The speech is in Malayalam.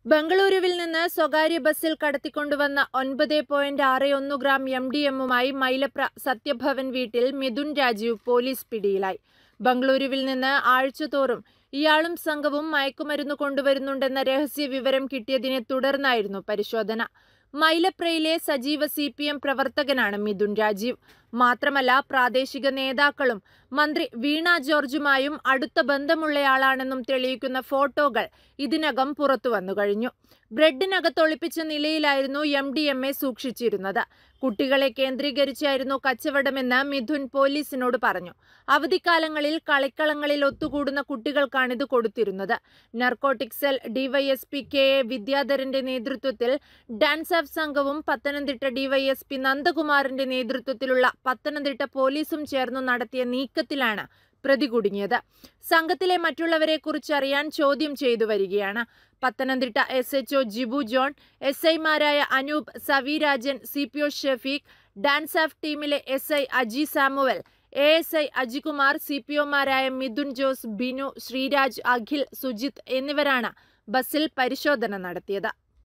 ബംഗളൂരുവിൽ നിന്ന് സ്വകാര്യ ബസ്സിൽ കടത്തിക്കൊണ്ടുവന്ന ഒൻപത് പോയിന്റ് ആറ് ഒന്ന് ഗ്രാം എം ഡി എമ്മുമായി മൈലപ്ര സത്യഭവൻ വീട്ടിൽ മിഥുൻ രാജീവ് പോലീസ് പിടിയിലായി ബംഗളൂരുവിൽ നിന്ന് ആഴ്ചതോറും ഇയാളും സംഘവും മയക്കുമരുന്ന് കൊണ്ടുവരുന്നുണ്ടെന്ന രഹസ്യ വിവരം കിട്ടിയതിനെ തുടർന്നായിരുന്നു പരിശോധന മൈലപ്രയിലെ സജീവ സി പി എം പ്രവർത്തകനാണ് മിഥുൻ രാജീവ് മാത്രമല്ല പ്രാദേശിക നേതാക്കളും മന്ത്രി വീണ ജോർജുമായും അടുത്ത ബന്ധമുള്ളയാളാണെന്നും തെളിയിക്കുന്ന ഫോട്ടോകൾ ഇതിനകം പുറത്തുവന്നു കഴിഞ്ഞു ബ്രെഡിനകത്ത് ഒളിപ്പിച്ച നിലയിലായിരുന്നു എം ഡി എം എ സൂക്ഷിച്ചിരുന്നത് കുട്ടികളെ കേന്ദ്രീകരിച്ചായിരുന്നു കച്ചവടമെന്ന് മിഥുൻ പോലീസിനോട് പറഞ്ഞു അവധിക്കാലങ്ങളിൽ കളിക്കളങ്ങളിൽ ഒത്തുകൂടുന്ന കുട്ടികൾക്കാണിത് കൊടുത്തിരുന്നത് narcotic cell DYSP K A വിദ്യാധരന്റെ നേതൃത്വത്തിൽ ഡാൻസ് ഓഫ് സംഘവും പത്തനംതിട്ട ഡിവൈഎസ്പി നന്ദകുമാറിന്റെ നേതൃത്വത്തിലുള്ള പത്തനംതിട്ട പോലീസും ചേർന്നു നടത്തിയ നീക്കത്തിലാണ് പ്രതി കുടുങ്ങിയത് സംഘത്തിലെ മറ്റുള്ളവരെ കുറിച്ച് അറിയാൻ ചോദ്യം ചെയ്തു വരികയാണ് Pathanamthitta S H O Jibu John S ഐമാരായ Anoop Savirajan C P O Shefeek DANSAF ടീമിലെ S I Aji Samuel A S I Ajikumar C P ഒമാരായ മിഥുൻ ജോസ് ബിനു ശ്രീരാജ് അഖിൽ സുജിത് എന്നിവരാണ് ബസ്സിൽ പരിശോധന നടത്തിയത്